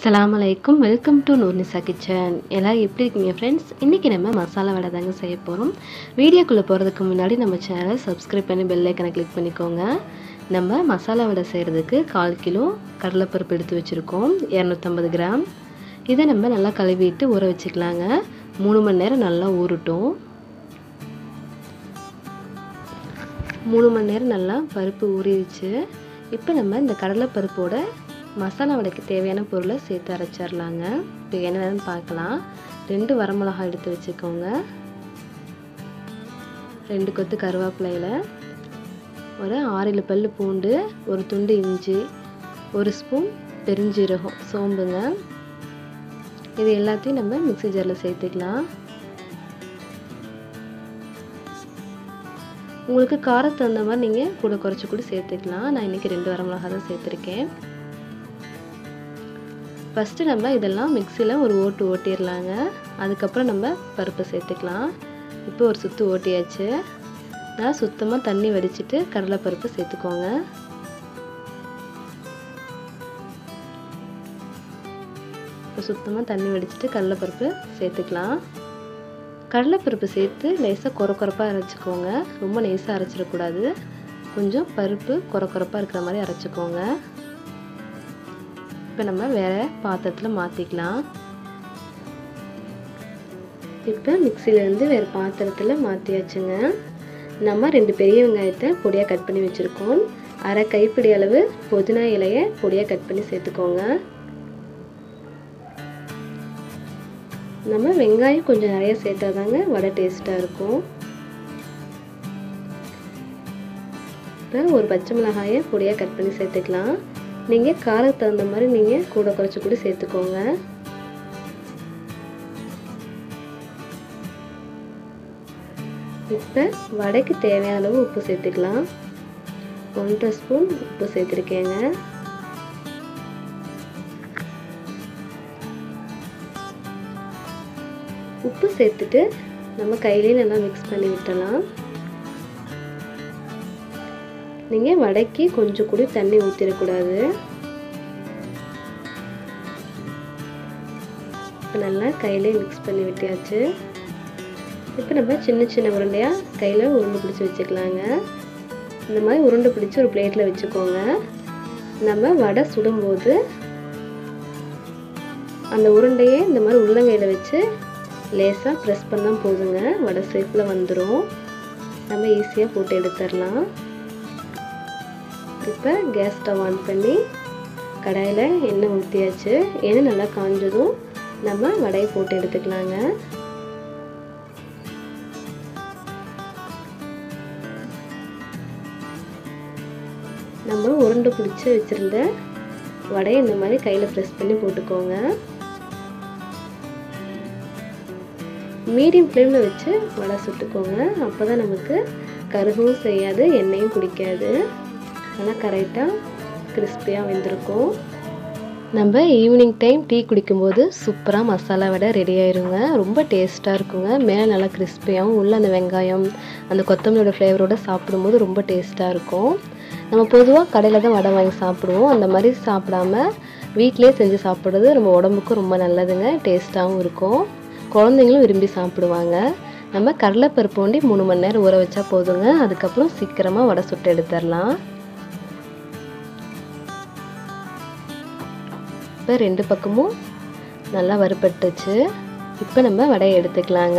அஸ்ஸலாமு அலைக்கும் welcome to Noornisa kitchen எல்லோரும் எப்படி இருக்கீங்க ஃப்ரெண்ட்ஸ் இன்றைக்கி நம்ம மசாலா வடை தாங்க செய்ய போகிறோம் வீடியோக்குள்ளே போகிறதுக்கு முன்னாடி நம்ம சேனலை சப்ஸ்கிரைப் பண்ணி பெல் ஐக்கனை கிளிக் பண்ணிக்கோங்க நம்ம மசாலா வடை செய்கிறதுக்கு கால் கிலோ கடலைப்பருப்பு எடுத்து வச்சுருக்கோம் இரநூத்தம்பது கிராம் இதை நம்ம நல்லா கழுவிட்டு ஊற வச்சுக்கலாங்க மூணு மணி நேரம் நல்லா ஊறட்டும் மூணு மணி நேரம் நல்லா பருப்பு ஊறிடுச்சு இப்போ நம்ம இந்த கடலைப்பருப்போட மசாலா வடைக்கு தேவையான பொருளை சேர்த்து அரைச்சிடலாங்க இப்போ என்னென்னு பார்க்கலாம் ரெண்டு வரமிளகாய் எடுத்து வச்சுக்கோங்க ரெண்டு கொத்து கருவேப்பிலையில் ஒரு ஆறு பல் பூண்டு ஒரு துண்டு இஞ்சி ஒரு ஸ்பூன் பெருஞ்சீரகம் சோம்புங்க இது எல்லாத்தையும் நம்ம மிக்சி ஜாரில் சேர்த்துக்கலாம் உங்களுக்கு காரத்து தகுந்த மாதிரி நீங்கள் கூட குறைச்சி கூட சேர்த்துக்கலாம் நான் இன்றைக்கி ரெண்டு வரமிளகா தான் சேர்த்துருக்கேன் ஃபஸ்ட்டு நம்ம இதெல்லாம் மிக்சியில் ஒரு ஓட்டு ஓட்டிடலாங்க அதுக்கப்புறம் நம்ம பருப்பை சேர்த்துக்கலாம் இப்போ ஒரு சுற்று ஓட்டியாச்சு நான் சுத்தமாக தண்ணி வடிச்சிட்டு கடலைப்பருப்பு சேர்த்துக்கோங்க இப்போ சுத்தமாக தண்ணி வடிச்சிட்டு கடலைப்பருப்பு சேர்த்துக்கலாம் கடலைப்பருப்பு சேர்த்து லேசாக குறை குறைப்பாக அரைச்சிக்கோங்க ரொம்ப நைஸாக அரைச்சிடக்கூடாது கொஞ்சம் பருப்பு குறை குறைப்பாக இருக்கிற மாதிரி அரைச்சிக்கோங்க இப்போ நம்ம வேறு பாத்திரத்தில் மாற்றிக்கலாம் இப்போ மிக்சிலேருந்து வேறு பாத்திரத்தில் மாற்றியாச்சுங்க நம்ம ரெண்டு பெரிய வெங்காயத்தை பொடியாக கட் பண்ணி வச்சுருக்கோம் அரை கைப்பிடி அளவு புதினா இலையை பொடியாக கட் பண்ணி சேர்த்துக்கோங்க நம்ம வெங்காயம் கொஞ்சம் நிறைய சேர்த்தா தாங்க வடை டேஸ்ட்டாக இருக்கும் இப்போ ஒரு பச்சை மிளகாயை பொடியாக கட் பண்ணி சேர்த்துக்கலாம் நீங்கள் காரத்துக்கு தகுந்த மாதிரி நீங்கள் கூட குறைச்சி கூட சேர்த்துக்கோங்க இப்போ வடைக்கு தேவையான அளவு உப்பு சேர்த்துக்கலாம் ஒன்றரை ஸ்பூன் உப்பு சேர்த்துருக்கேங்க உப்பு சேர்த்துட்டு நம்ம கையிலே நல்லா மிக்ஸ் பண்ணி விட்டலாம் நீங்கள் வடைக்கு கொஞ்சம் கூட தண்ணி ஊற்றிடக்கூடாது இப்போ நல்லா கையிலே மிக்ஸ் பண்ணி விட்டியாச்சு இப்போ நம்ம சின்ன சின்ன உருண்டையாக கையில் உருண்டை பிடிச்சி வச்சுக்கலாங்க இந்த மாதிரி உருண்டை பிடிச்சி ஒரு பிளேட்டில் வச்சுக்கோங்க நம்ம வடை சுடும்போது அந்த உருண்டையே இந்த மாதிரி உள்ளங்கையில் வச்சு லேசாக ப்ரெஸ் பண்ணால் போதுங்க வடை ஷேப்பில் வந்துடும் நம்ம ஈஸியாக போட்டு எடுத்துடலாம் இப்போ கேஸ் ஸ்டவ் ஆன் பண்ணி கடாயில் எண்ணெய் ஊற்றியாச்சு எண்ணெய் நல்லா காஞ்சதும் நம்ம வடையை போட்டு எடுத்துக்கலாங்க நம்ம உருண்டை பிடிச்சி வச்சுருந்த வடையை இந்த மாதிரி கையில் ப்ரெஸ் பண்ணி போட்டுக்கோங்க மீடியம் ஃப்ளேமில் வச்சு வடை சுட்டுக்கோங்க அப்போ தான் நமக்கு கருகவும் செய்யாது எண்ணெயும் குடிக்காது நல்லா கரெக்டாக கிறிஸ்பியாக வெந்திருக்கும் நம்ம ஈவினிங் டைம் டீ குடிக்கும்போது சூப்பராக மசாலா வடை ரெடி ஆயிருங்க ரொம்ப டேஸ்ட்டாக இருக்குங்க மேலே நல்லா கிறிஸ்பியாகவும் உள்ள அந்த வெங்காயம் அந்த கொத்தமல்லியோட ஃப்ளேவரோடு சாப்பிடும்போது ரொம்ப டேஸ்ட்டாக இருக்கும் நம்ம பொதுவாக கடையில் தான் வடை வாங்கி சாப்பிடுவோம் அந்த மாதிரி சாப்பிடாம வீட்டிலே செஞ்சு சாப்பிட்றது நம்ம உடம்புக்கும் ரொம்ப நல்லதுங்க டேஸ்ட்டாகவும் இருக்கும் குழந்தைங்களும் விரும்பி சாப்பிடுவாங்க நம்ம கடலைப்பருப்பு வண்டி மூணு மணி நேரம் ஊற வச்சா போதுங்க அதுக்கப்புறம் சீக்கிரமாக வடை சுட்டு எடுத்துடலாம் இப்போ ரெண்டு பக்கமும் நல்லா வறுபட்டுச்சு இப்போ நம்ம வடையை எடுத்துக்கலாங்க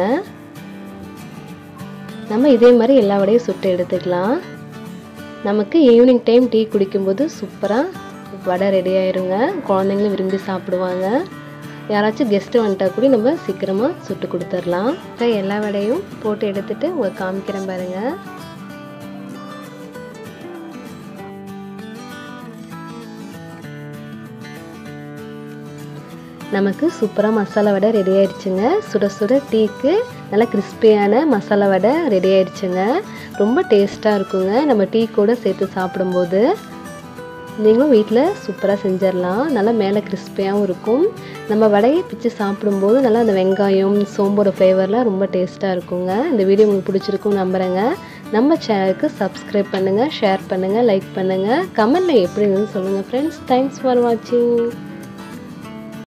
நம்ம இதே மாதிரி எல்லா வடையும் சுட்டு எடுத்துக்கலாம் நமக்கு ஈவினிங் டைம் டீ குடிக்கும்போது சூப்பராக வடை ரெடி ஆயிருங்க குழந்தைங்களும் விரும்பி சாப்பிடுவாங்க யாராச்சும் கெஸ்ட்டு வந்துட்டா கூட நம்ம சீக்கிரமாக சுட்டு கொடுத்துர்லாம் இப்போ எல்லா வடையும் போட்டு எடுத்துகிட்டு உங்களுக்கு காமிக்கிறேன் பாருங்கள் நமக்கு சூப்பராக மசாலா வடை ரெடி ஆயிடுச்சுங்க சுட சுட டீக்கு நல்லா கிறிஸ்பியான மசாலா வடை ரெடி ஆயிடுச்சுங்க ரொம்ப டேஸ்ட்டாக இருக்குங்க நம்ம டீ கூட சேர்த்து சாப்பிடும்போது நீங்களும் வீட்டில் சூப்பராக செஞ்சிடலாம் நல்லா மேலே கிறிஸ்பியாகவும் இருக்கும் நம்ம வடையை பிச்சு சாப்பிடும்போது நல்லா அந்த வெங்காயம் சோம்போட ஃப்ளேவர்லாம் ரொம்ப டேஸ்ட்டாக இருக்குங்க இந்த வீடியோ உங்களுக்கு பிடிச்சிருக்கும் நம்புகிறேங்க நம்ம சேனலுக்கு சப்ஸ்கிரைப் பண்ணுங்கள் ஷேர் பண்ணுங்கள் லைக் பண்ணுங்கள் கமெண்ட்டில் எப்படி இருந்துன்னு சொல்லுங்கள் ஃப்ரெண்ட்ஸ் தேங்க்ஸ் ஃபார் வாட்சிங்